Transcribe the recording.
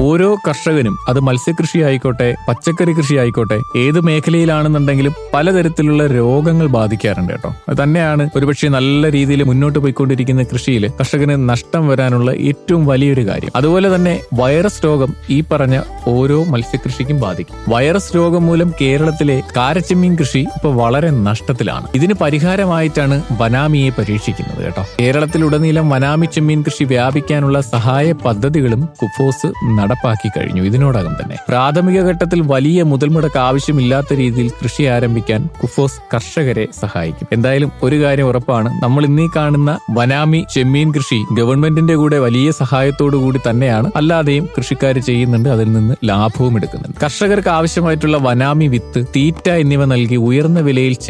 ഓരോ കർഷകനും അത് മത്സ്യകൃഷി ആയിക്കോട്ടെ പച്ചക്കറി കൃഷി ആയിക്കോട്ടെ ഏത് മേഖലയിലാണെന്നുണ്ടെങ്കിലും പലതരത്തിലുള്ള രോഗങ്ങൾ ബാധിക്കാറുണ്ട് കേട്ടോ അത് തന്നെയാണ് ഒരുപക്ഷെ നല്ല രീതിയിൽ മുന്നോട്ട് പോയിക്കൊണ്ടിരിക്കുന്ന കൃഷിയിൽ കർഷകന് നഷ്ടം വരാനുള്ള ഏറ്റവും വലിയൊരു കാര്യം അതുപോലെ തന്നെ വൈറസ് രോഗം ഈ പറഞ്ഞ ഓരോ മത്സ്യകൃഷിക്കും ബാധിക്കും വൈറസ് രോഗം മൂലം കേരളത്തിലെ കാരച്ചെമ്മീൻ കൃഷി ഇപ്പൊ വളരെ നഷ്ടത്തിലാണ് ഇതിന് പരിഹാരമായിട്ടാണ് വനാമിയെ പരീക്ഷിക്കുന്നത് കേട്ടോ കേരളത്തിലുടനീളം വനാമി ചെമ്മീൻ കൃഷി വ്യാപിക്കാനുള്ള സഹായ പദ്ധതികളും കുഫോസ് നടപ്പാക്കി കഴിഞ്ഞു ഇതിനോടകം തന്നെ പ്രാഥമിക ഘട്ടത്തിൽ വലിയ മുതൽ മുടക്ക് ആവശ്യമില്ലാത്ത രീതിയിൽ കൃഷി ആരംഭിക്കാൻ കുഫോസ് കർഷകരെ സഹായിക്കും എന്തായാലും ഒരു കാര്യം ഉറപ്പാണ് നമ്മൾ ഇന്നീ കാണുന്ന വനാമി ചെമ്മീൻ കൃഷി ഗവൺമെന്റിന്റെ കൂടെ വലിയ സഹായത്തോടു കൂടി തന്നെയാണ് അല്ലാതെയും കൃഷിക്കാർ ചെയ്യുന്നുണ്ട് അതിൽ നിന്ന് ലാഭവും എടുക്കുന്നുണ്ട് കർഷകർക്ക് ആവശ്യമായിട്ടുള്ള വനാമി വിത്ത് തീറ്റ എന്നിവ നൽകി ഉയർന്ന വിലയിൽ